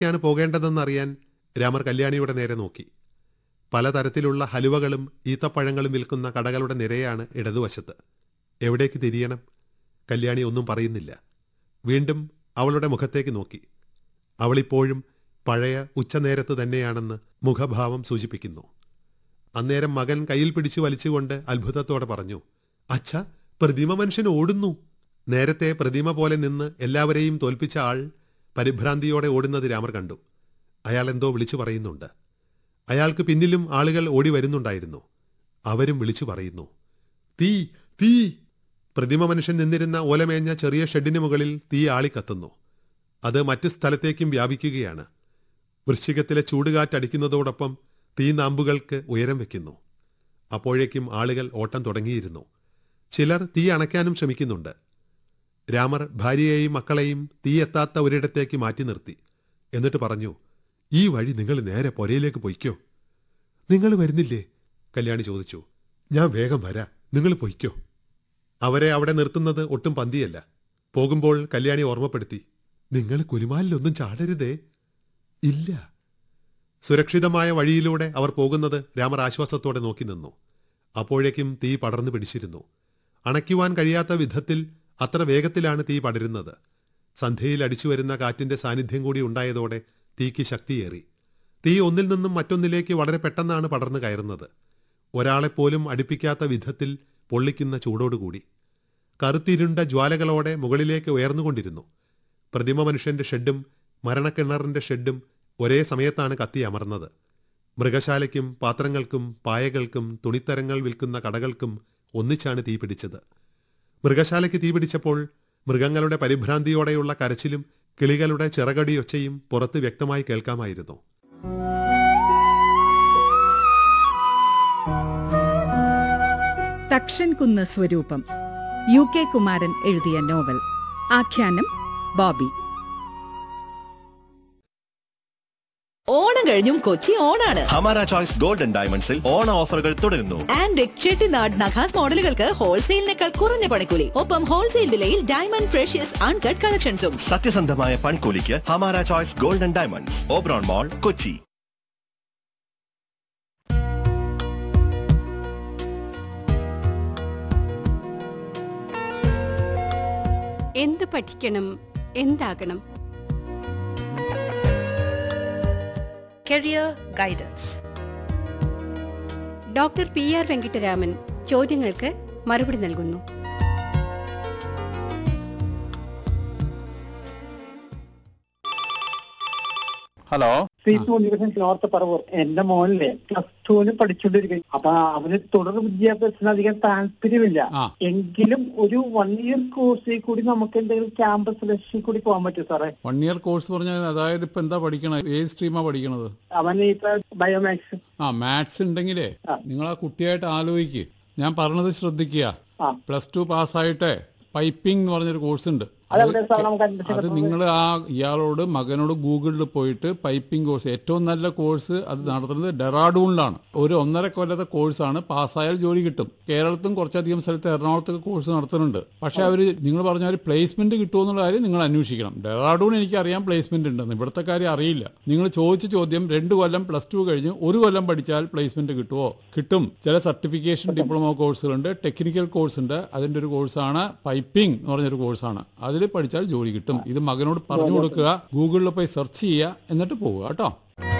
ാണ് പോകേണ്ടതെന്നറിയാൻ രാമർ കല്യാണിയുടെ നേരെ നോക്കി പലതരത്തിലുള്ള ഹലുവകളും ഈത്തപ്പഴങ്ങളും വിൽക്കുന്ന കടകളുടെ നിരയാണ് ഇടതുവശത്ത് എവിടേക്ക് തിരിയണം കല്യാണി ഒന്നും പറയുന്നില്ല വീണ്ടും അവളുടെ മുഖത്തേക്ക് നോക്കി അവളിപ്പോഴും പഴയ ഉച്ചനേരത്ത് തന്നെയാണെന്ന് മുഖഭാവം സൂചിപ്പിക്കുന്നു അന്നേരം മകൻ കയ്യിൽ പിടിച്ചു വലിച്ചുകൊണ്ട് അത്ഭുതത്തോടെ പറഞ്ഞു അച്ഛ പ്രതിമ മനുഷ്യൻ ഓടുന്നു നേരത്തെ പ്രതിമ പോലെ നിന്ന് എല്ലാവരെയും തോൽപ്പിച്ച ആൾ പരിഭ്രാന്തിയോടെ ഓടുന്നത് രാമർ കണ്ടു അയാൾ എന്തോ വിളിച്ചു പറയുന്നുണ്ട് അയാൾക്ക് പിന്നിലും ആളുകൾ ഓടി വരുന്നുണ്ടായിരുന്നു അവരും വിളിച്ചു പറയുന്നു തീ തീ പ്രതിമ മനുഷ്യൻ നിന്നിരുന്ന ഓലമേഞ്ഞ ചെറിയ ഷെഡിന് മുകളിൽ തീ ആളിക്കത്തുന്നു അത് മറ്റ് സ്ഥലത്തേക്കും വ്യാപിക്കുകയാണ് വൃശ്ചികത്തിലെ ചൂടുകാറ്റടിക്കുന്നതോടൊപ്പം തീനാമ്പുകൾക്ക് ഉയരം വെക്കുന്നു അപ്പോഴേക്കും ആളുകൾ ഓട്ടം തുടങ്ങിയിരുന്നു ചിലർ തീ അണയ്ക്കാനും ശ്രമിക്കുന്നുണ്ട് രാമർ ഭാര്യയെയും മക്കളെയും തീ എത്താത്ത ഒരിടത്തേക്ക് മാറ്റി നിർത്തി എന്നിട്ട് പറഞ്ഞു ഈ വഴി നിങ്ങൾ നേരെ പുരയിലേക്ക് പൊയ്ക്കോ നിങ്ങൾ വരുന്നില്ലേ കല്യാണി ചോദിച്ചു ഞാൻ വേഗം വരാം നിങ്ങൾ പൊയ്ക്കോ അവരെ അവിടെ നിർത്തുന്നത് ഒട്ടും പന്തിയല്ല പോകുമ്പോൾ കല്യാണി ഓർമ്മപ്പെടുത്തി നിങ്ങൾ കുലുമാലിലൊന്നും ചാടരുതേ ഇല്ല സുരക്ഷിതമായ വഴിയിലൂടെ അവർ പോകുന്നത് രാമർ ആശ്വാസത്തോടെ നോക്കി നിന്നു അപ്പോഴേക്കും തീ പടർന്നു പിടിച്ചിരുന്നു അണയ്ക്കുവാൻ കഴിയാത്ത വിധത്തിൽ അത്ര വേഗത്തിലാണ് തീ പടരുന്നത് സന്ധ്യയിൽ അടിച്ചു വരുന്ന കാറ്റിന്റെ സാന്നിധ്യം കൂടി ഉണ്ടായതോടെ തീക്ക് ശക്തിയേറി തീ ഒന്നിൽ നിന്നും മറ്റൊന്നിലേക്ക് വളരെ പെട്ടെന്നാണ് പടർന്നു കയറുന്നത് ഒരാളെപ്പോലും അടുപ്പിക്കാത്ത വിധത്തിൽ പൊള്ളിക്കുന്ന ചൂടോടുകൂടി കറുത്തിരുണ്ട ജ്വാലകളോടെ മുകളിലേക്ക് ഉയർന്നുകൊണ്ടിരുന്നു പ്രതിമ മനുഷ്യന്റെ ഷെഡും മരണക്കിണറിന്റെ ഷെഡും ഒരേ സമയത്താണ് കത്തി അമർന്നത് മൃഗശാലയ്ക്കും പാത്രങ്ങൾക്കും പായകൾക്കും തുണിത്തരങ്ങൾ വിൽക്കുന്ന കടകൾക്കും ഒന്നിച്ചാണ് തീ പിടിച്ചത് മൃഗശാലയ്ക്ക് തീ പിടിച്ചപ്പോൾ മൃഗങ്ങളുടെ പരിഭ്രാന്തിയോടെയുള്ള കരച്ചിലും കിളികളുടെ ചിറകടിയൊച്ചയും പുറത്ത് വ്യക്തമായി കേൾക്കാമായിരുന്നു തക്ഷൻകുന്ന് സ്വരൂപം യു കെ കുമാരൻ എഴുതിയ നോവൽ ആഖ്യാനം ബോബി ഓണം കഴിഞ്ഞും കൊച്ചി ഓണാണ് ഹമാര ചോയ്സ് ഗോൾഡൻ ഡയമണ്ട്സിൽ ഓണ ഓഫറുകൾ തുടരുന്നു ആൻഡ് ചെട്ടിനാട് നഖാസ് മോഡലുകൾക്ക് ഹോൾസെയിലിനേക്കാൾ കുറഞ്ഞ പണിക്കൂലി ഒപ്പം ഹോൾസെയിൽ വിലയിൽ ഡയമണ്ട് ഫ്രഷ്യസ് അൺകട്ട് കളക്ഷൻസും സത്യസന്ധമായ പണിക്കൂലിക്ക് Hamara choice golden diamonds Oberon mall Kochi എന്ത് പഠിക്കണം എന്താകണം career guidance doctor P R Venkitaraman ചോദ്യങ്ങൾക്ക് മറുപടി നൽകുന്നു ഹലോ സീറ്റ് യൂണിവേഴ്സിറ്റി നോർത്ത് പറവൂർ എന്റെ മോനിലെ പ്ലസ് ടുവിന് പഠിച്ചുകൊണ്ടിരിക്കും അപ്പൊ അവന് തുടർ വിദ്യാഭ്യാസത്തിന് അധികം താല്പര്യമില്ല ആ. എങ്കിലും ഒരു വൺ ഇയർ കോഴ്സിൽ കൂടി നമുക്ക് എന്തെങ്കിലും ക്യാമ്പസ് ലക്ഷ്യത്തിൽ കൂടി പോകാൻ പറ്റും സാറേ വൺ ഇയർ കോഴ്സ് പറഞ്ഞാൽ അതായത് ഇപ്പൊ എന്താ പഠിക്കണത് ഏത് സ്ട്രീമാ പഠിക്കണത് അവന് ഇപ്പൊ ബയോമാക്സ് ആ മാത്സ് ഉണ്ടെങ്കിലേ ആ. നിങ്ങൾ ആ കുട്ടിയായിട്ട് ആലോചിക്ക് ഞാൻ പറഞ്ഞത് ശ്രദ്ധിക്കുക ആ. പ്ലസ് ടു പാസ്സായിട്ടേ പൈപ്പിംഗ് എന്ന് പറഞ്ഞൊരു കോഴ്സ് ഉണ്ട് അതെവിടെ സാർ നമുക്ക് അഡ്മിഷൻ അത് നിങ്ങൾ ആ ഇയാളോട് മകനോട് ഗൂഗിളിൽ പോയിട്ട് പൈപ്പിംഗ് കോഴ്സ് ഏറ്റവും നല്ല കോഴ്സ് അത് നടത്തുന്നത് ഡെറാഡൂണിലാണ് ഒരു ഒന്നര കൊല്ലത്തെ കോഴ്സാണ് പാസ്സായാൽ ജോലി കിട്ടും കേരളത്തിലും കുറച്ചധികം സ്ഥലത്ത് എറണാകുളത്തൊക്കെ കോഴ്സ് നടത്തുന്നുണ്ട് പക്ഷെ അവർ നിങ്ങൾ പറഞ്ഞ ഒരു പ്ലേസ്മെന്റ് കിട്ടുമെന്നുള്ള കാര്യം നിങ്ങൾ അന്വേഷിക്കണം ഡെറാഡൂൺ എനിക്കറിയാം പ്ലേസ്മെന്റ് ഉണ്ടെന്ന് ഇവിടുത്തെ കാര്യം അറിയില്ല നിങ്ങൾ ചോദിച്ച ചോദ്യം രണ്ട് കൊല്ലം പ്ലസ് ടു കഴിഞ്ഞ് ഒരു കൊല്ലം പഠിച്ചാൽ പ്ലേസ്മെന്റ് കിട്ടുമോ കിട്ടും ചില സർട്ടിഫിക്കേഷൻ ഡിപ്ലോമ കോഴ്സുകളുണ്ട് ടെക്നിക്കൽ കോഴ്സ് ഉണ്ട് അതിന്റെ ഒരു കോഴ്സാണ് പൈപ്പിംഗ് എന്ന് പറഞ്ഞൊരു കോഴ്സാണ് അതിൽ പഠിച്ചാൽ ജോലി കിട്ടും ഇത് മകനോട് പറഞ്ഞു കൊടുക്കുക ഗൂഗിളിൽ പോയി സെർച്ച് ചെയ്യുക എന്നിട്ട് പോവുക കേട്ടോ